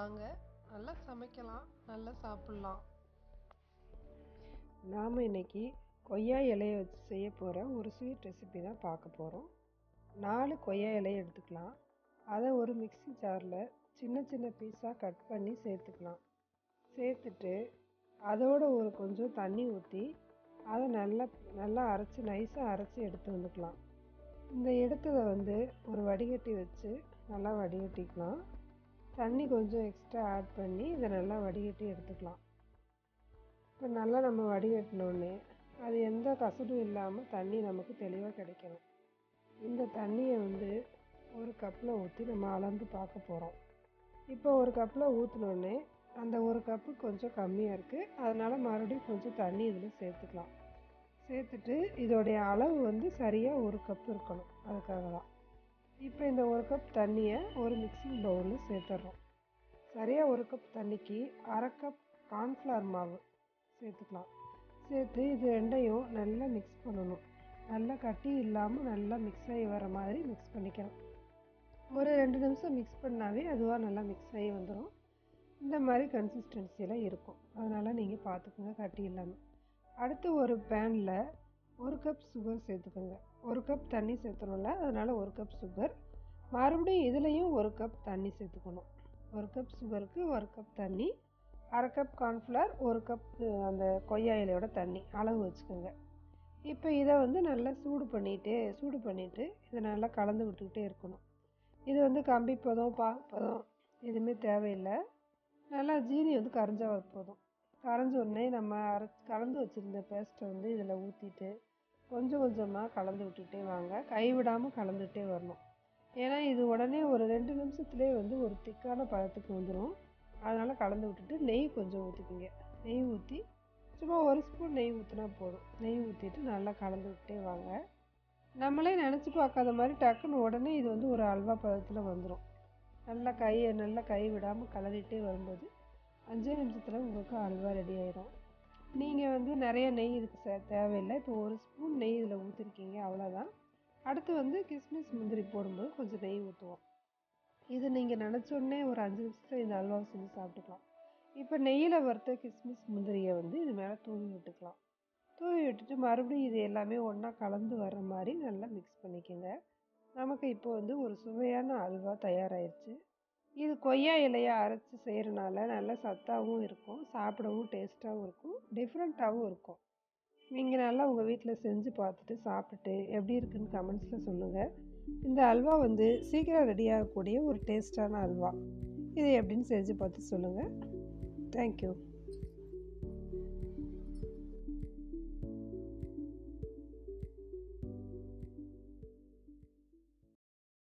வாங்க நல்லா சமைக்கலாம் நல்லா சாப்பிட்லாம் நாம் இன்னைக்கு கொய்யா இலையை வச்சு செய்ய போகிற ஒரு ஸ்வீட் ரெசிபி தான் பார்க்க போகிறோம் நாலு கொய்யா இலையை எடுத்துக்கலாம் அதை ஒரு மிக்ஸி ஜாரில் சின்ன சின்ன பீஸாக கட் பண்ணி சேர்த்துக்கலாம் சேர்த்துட்டு அதோட ஒரு கொஞ்சம் தண்ணி ஊற்றி அதை நல்லா நல்லா அரைச்சி நைஸாக அரைச்சி எடுத்து வந்துக்கலாம் இந்த எடுத்ததை வந்து ஒரு வடிகட்டி வச்சு நல்லா வடிகட்டிக்கலாம் தண்ணி கொஞ்சம் எக்ஸ்ட்ரா ஆட் பண்ணி இதை நல்லா வடிகட்டி எடுத்துக்கலாம் இப்போ நல்லா நம்ம வடிகட்டினோடனே அது எந்த கசடும் இல்லாமல் தண்ணி நமக்கு தெளிவாக கிடைக்கணும் இந்த தண்ணியை வந்து ஒரு கப்பில் ஊற்றி நம்ம அளந்து பார்க்க போகிறோம் இப்போ ஒரு கப்பில் ஊற்றினோடனே அந்த ஒரு கப்பு கொஞ்சம் கம்மியாக இருக்குது அதனால் மறுபடியும் கொஞ்சம் தண்ணி இதில் சேர்த்துக்கலாம் சேர்த்துட்டு இதோடைய அளவு வந்து சரியாக ஒரு கப் இருக்கணும் அதுக்காக தான் இப்போ இந்த ஒரு கப் தண்ணியை ஒரு மிக்சிங் பவுலில் சேர்த்துட்றோம் சரியாக ஒரு கப் தண்ணிக்கு அரை கப் கார்ன்ஃப்ளவர் மாவு சேர்த்துக்கலாம் சேர்த்து இது ரெண்டையும் நல்லா மிக்ஸ் பண்ணணும் நல்லா கட்டி இல்லாமல் நல்லா மிக்ஸ் ஆகி வர மாதிரி மிக்ஸ் பண்ணிக்கலாம் ஒரு ரெண்டு நிமிஷம் மிக்ஸ் பண்ணாவே அதுவாக நல்லா மிக்ஸ் ஆகி வந்துடும் இந்த மாதிரி கன்சிஸ்டன்சியில் இருக்கும் அதனால் நீங்கள் பார்த்துக்குங்க கட்டி இல்லாமல் அடுத்து ஒரு பேனில் ஒரு கப் சுகர் சேர்த்துக்கோங்க ஒரு கப் தண்ணி சேர்த்துணும்ல அதனால் ஒரு கப் சுகர் மறுபடியும் இதுலேயும் ஒரு கப் தண்ணி சேர்த்துக்கணும் ஒரு கப் சுகருக்கு ஒரு கப் தண்ணி அரை கப் கார்ன்ஃப்ளவர் ஒரு கப் அந்த கொய்யா இலையோட தண்ணி அளவு வச்சுக்கோங்க இப்போ இதை வந்து நல்லா சூடு பண்ணிட்டு சூடு பண்ணிவிட்டு இதை நல்லா கலந்து விட்டுக்கிட்டே இருக்கணும் இது வந்து கம்பி பதம் பாகு பதம் எதுவுமே தேவையில்லை நல்லா ஜீனி வந்து கரைஞ்சா போதும் கரைஞ்ச உடனே நம்ம அரை கலந்து வச்சுருந்த பேஸ்ட்டை வந்து இதில் ஊற்றிட்டு கொஞ்சம் கொஞ்சமாக கலந்து விட்டுக்கிட்டே வாங்க கைவிடாமல் கலந்துகிட்டே வரணும் ஏன்னா இது உடனே ஒரு ரெண்டு நிமிஷத்துலேயே வந்து ஒரு திக்கான பதத்துக்கு வந்துடும் அதனால் கலந்து விட்டுட்டு நெய் கொஞ்சம் ஊற்றிக்கிங்க நெய் ஊற்றி சும்மா ஒரு ஸ்பூன் நெய் ஊற்றினா போதும் நெய் ஊற்றிட்டு நல்லா கலந்து விட்டே வாங்க நம்மளே நினச்சி பார்க்காத மாதிரி டக்குன்னு உடனே இது வந்து ஒரு அல்வா பதத்தில் வந்துடும் நல்லா கையை நல்லா கை விடாமல் கலரிட்டே வரும்போது அஞ்சே நிமிஷத்தில் உங்களுக்கு அல்வா ரெடி ஆயிடும் நீங்கள் வந்து நிறைய நெய் இதுக்கு சே தேவையில்லை இப்போ ஒரு ஸ்பூன் நெய் இதில் ஊற்றிருக்கீங்க அவ்வளோதான் அடுத்து வந்து கிஸ்மிஸ் முந்திரி போடும்போது கொஞ்சம் நெய் ஊற்றுவோம் இது நீங்கள் நினச்சோடனே ஒரு அஞ்சு நிமிஷத்தில் இந்த அல்வாவை செஞ்சு சாப்பிட்டுக்கலாம் இப்போ நெய்யில் வறுத்த கிஸ்மிஸ் முந்திரியை வந்து இது மேலே தூவி விட்டுக்கலாம் தூவி விட்டுட்டு மறுபடியும் இது எல்லாமே ஒன்றா கலந்து வர்ற மாதிரி நல்லா மிக்ஸ் பண்ணிக்கோங்க நமக்கு இப்போ வந்து ஒரு சுவையான அல்வா தயாராகிருச்சு இது கொய்யா இலையை அரைச்சி செய்கிறனால நல்ல சத்தாகவும் இருக்கும் சாப்பிடவும் டேஸ்ட்டாகவும் இருக்கும் டிஃப்ரெண்ட்டாகவும் இருக்கும் நீங்கள் நல்லா உங்கள் வீட்டில் செஞ்சு பார்த்துட்டு சாப்பிட்டுட்டு எப்படி இருக்குன்னு கமெண்ட்ஸில் சொல்லுங்கள் இந்த அல்வா வந்து சீக்கிரம் ரெடி ஆகக்கூடிய ஒரு டேஸ்டான அல்வா இது எப்படின்னு செஞ்சு பார்த்து சொல்லுங்கள் தேங்க்யூ